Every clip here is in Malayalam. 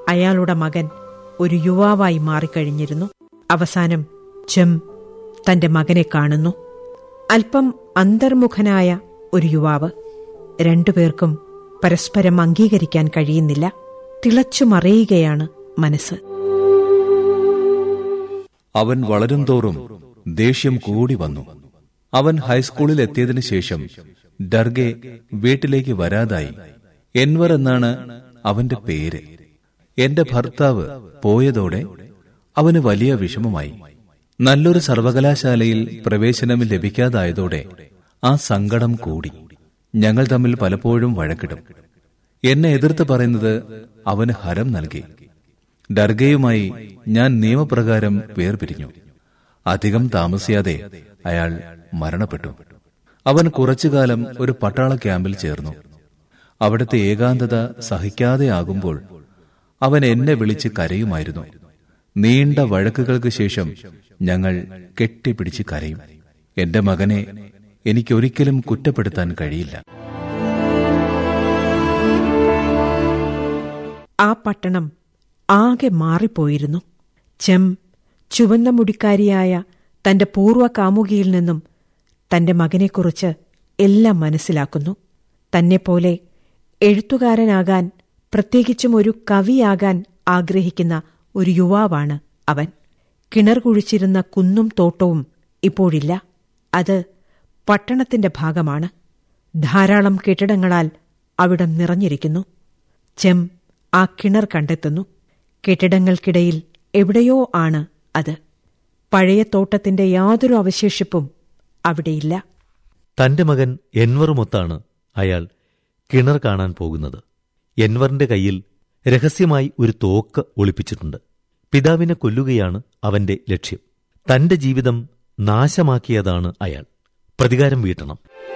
അയാളുടെ മകൻ ഒരു യുവാവായി മാറിക്കഴിഞ്ഞിരുന്നു അവസാനം ചെം തന്റെ മകനെ കാണുന്നു അല്പം അന്തർമുഖനായ ഒരു യുവാവ് രണ്ടുപേർക്കും പരസ്പരം അംഗീകരിക്കാൻ കഴിയുന്നില്ല തിളച്ചു മറിയുകയാണ് മനസ്സ് അവൻ വളരും തോറും ദേഷ്യം കൂടി വന്നു അവൻ ഹൈസ്കൂളിൽ എത്തിയതിനു ശേഷം ഡർഗെ വീട്ടിലേക്ക് വരാതായി എൻവർ എന്നാണ് അവന്റെ പേര് എന്റെ ഭർത്താവ് പോയതോടെ അവന് വലിയ വിഷമമായി നല്ലൊരു സർവകലാശാലയിൽ പ്രവേശനം ലഭിക്കാതായതോടെ ആ സങ്കടം കൂടി ഞങ്ങൾ തമ്മിൽ പലപ്പോഴും വഴക്കിടും എന്നെ എതിർത്ത് പറയുന്നത് അവന് ഹരം നൽകി ഡർഗയുമായി ഞാൻ നിയമപ്രകാരം വേർപിരിഞ്ഞു അധികം താമസിയാതെ അയാൾ മരണപ്പെട്ടു അവൻ കുറച്ചുകാലം ഒരു പട്ടാള ക്യാമ്പിൽ ചേർന്നു അവിടുത്തെ ഏകാന്തത സഹിക്കാതെയാകുമ്പോൾ അവൻ എന്നെ വിളിച്ച് കരയുമായിരുന്നു നീണ്ട വഴക്കുകൾക്ക് ശേഷം ഞങ്ങൾ കെട്ടിപ്പിടിച്ച് കരയും എന്റെ മകനെ എനിക്കൊരിക്കലും കുറ്റപ്പെടുത്താൻ കഴിയില്ല ആ പട്ടണം ആകെ മാറിപ്പോയിരുന്നു ചെം ചുവന്ന മുടിക്കാരിയായ തന്റെ പൂർവ്വ കാമുകിയിൽ നിന്നും തന്റെ മകനെക്കുറിച്ച് എല്ലാം മനസ്സിലാക്കുന്നു തന്നെപ്പോലെ എഴുത്തുകാരനാകാൻ പ്രത്യേകിച്ചും ഒരു കവിയാകാൻ ആഗ്രഹിക്കുന്ന ഒരു യുവാവാണ് അവൻ കിണർ കുഴിച്ചിരുന്ന കുന്നും തോട്ടവും ഇപ്പോഴില്ല അത് പട്ടണത്തിന്റെ ഭാഗമാണ് ധാരാളം കെട്ടിടങ്ങളാൽ അവിടം നിറഞ്ഞിരിക്കുന്നു ചെം ആ കിണർ കണ്ടെത്തുന്നു കെട്ടിടങ്ങൾക്കിടയിൽ എവിടെയോ ആണ് അത് പഴയ തോട്ടത്തിന്റെ യാതൊരു അവശേഷിപ്പും അവിടെയില്ല തന്റെ മകൻ എൻവറുമൊത്താണ് അയാൾ കിണർ കാണാൻ പോകുന്നത് എൻവറിന്റെ കയ്യിൽ രഹസ്യമായി ഒരു തോക്ക് ഒളിപ്പിച്ചിട്ടുണ്ട് പിതാവിനെ കൊല്ലുകയാണ് അവന്റെ ലക്ഷ്യം തന്റെ ജീവിതം നാശമാക്കിയതാണ് അയാൾ പ്രതികാരം വീട്ടണം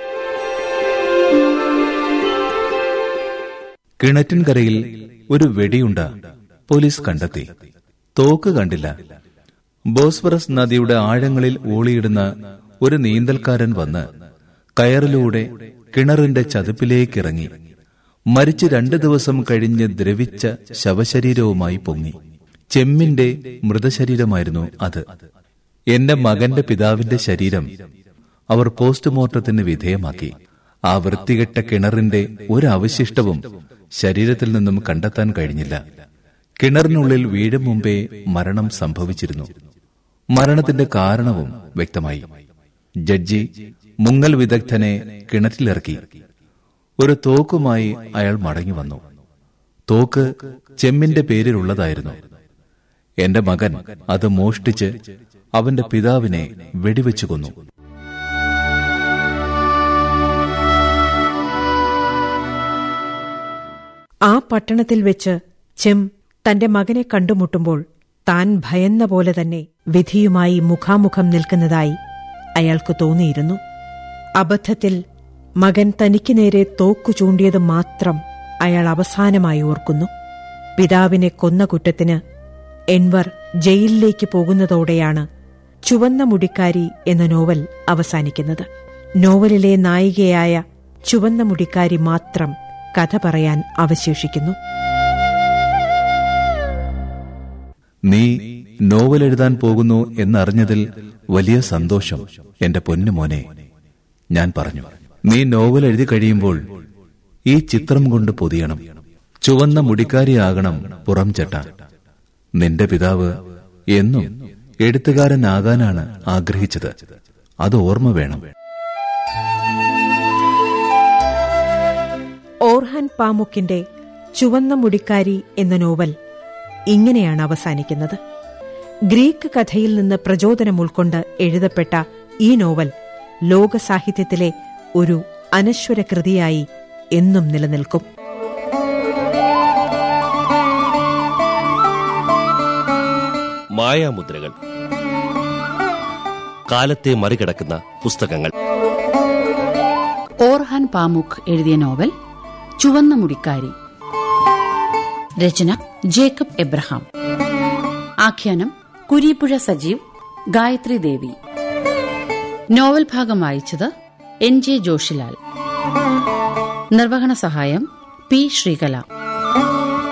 കിണറ്റിൻകരയിൽ ഒരു വെടിയുണ്ട പോലീസ് കണ്ടെത്തി തോക്ക് കണ്ടില്ല ബോസ്ഫറസ് നദിയുടെ ആഴങ്ങളിൽ ഊളിയിടുന്ന ഒരു നീന്തൽക്കാരൻ വന്ന് കയറിലൂടെ കിണറിന്റെ ചതുപ്പിലേക്കിറങ്ങി മരിച്ച് രണ്ടു ദിവസം കഴിഞ്ഞ് ദ്രവിച്ച ശവശരീരവുമായി പൊങ്ങി ചെമ്മിന്റെ മൃതശരീരമായിരുന്നു അത് എന്റെ മകന്റെ പിതാവിന്റെ ശരീരം അവർ പോസ്റ്റ്മോർട്ടത്തിന് വിധേയമാക്കി ആ വൃത്തികെട്ട കിണറിന്റെ ഒരു അവശിഷ്ടവും ശരീരത്തിൽ നിന്നും കണ്ടെത്താൻ കഴിഞ്ഞില്ല കിണറിനുള്ളിൽ വീഴും മുമ്പേ മരണം സംഭവിച്ചിരുന്നു മരണത്തിന്റെ കാരണവും വ്യക്തമായി ജഡ്ജി മുങ്ങൽ വിദഗ്ധനെ കിണറ്റിലിറക്കി ഒരു തോക്കുമായി അയാൾ മടങ്ങി വന്നു തോക്ക് ചെമ്മിന്റെ പേരിലുള്ളതായിരുന്നു എന്റെ മകൻ അത് മോഷ്ടിച്ച് അവന്റെ പിതാവിനെ വെടിവെച്ചു കൊന്നു ആ പട്ടണത്തിൽ വെച്ച് ചെം തന്റെ മകനെ കണ്ടുമുട്ടുമ്പോൾ താൻ ഭയന്ന പോലെ തന്നെ വിധിയുമായി മുഖാമുഖം നിൽക്കുന്നതായി അയാൾക്ക് തോന്നിയിരുന്നു അബദ്ധത്തിൽ മകൻ തനിക്ക് നേരെ തോക്കു ചൂണ്ടിയത് മാത്രം അയാൾ അവസാനമായി ഓർക്കുന്നു പിതാവിനെ കൊന്ന കുറ്റത്തിന് എൻവർ ജയിലിലേക്ക് പോകുന്നതോടെയാണ് ചുവന്ന മുടിക്കാരി എന്ന നോവൽ അവസാനിക്കുന്നത് നോവലിലെ നായികയായ ചുവന്ന മുടിക്കാരി മാത്രം കഥ പറയാൻ അവശേഷിക്കുന്നു നീ നോവൽ എഴുതാൻ പോകുന്നു എന്നറിഞ്ഞതിൽ വലിയ സന്തോഷം എന്റെ പൊന്നു മോനെ ഞാൻ പറഞ്ഞു നീ നോവൽ എഴുതി കഴിയുമ്പോൾ ഈ ചിത്രം കൊണ്ട് പൊതിയണം ചുവന്ന മുടിക്കാരിയാകണം പുറം ചട്ട നിന്റെ പിതാവ് എന്നും എഴുത്തുകാരനാകാനാണ് ആഗ്രഹിച്ചത് അത് ഓർമ്മ വേണം ഓർഹാൻ പാമുക്കിന്റെ ചുവന്ന മുടിക്കാരി എന്ന നോവൽ ഇങ്ങനെയാണ് അവസാനിക്കുന്നത് ഗ്രീക്ക് കഥയിൽ നിന്ന് പ്രചോദനം ഉൾക്കൊണ്ട് എഴുതപ്പെട്ട ഈ നോവൽ ലോക സാഹിത്യത്തിലെ ഒരു അനശ്വര കൃതിയായി എന്നും നിലനിൽക്കും മായാമുദ്രകൾ കാലത്തെ മറികടക്കുന്ന പുസ്തകങ്ങൾ ഓർഹാൻ പാമുക്ക് എഴുതിയ നോവൽ ചുവന്ന മുടിക്കാരി രചന ജേക്കബ് എബ്രഹാം ആഖ്യാനം കുരീപ്പുഴ സജീവ് ഗായത്രി ദേവി നോവൽ ഭാഗം വായിച്ചത് എൻ ജെ ജോഷിലാൽ നിർവഹണ സഹായം പി ശ്രീകല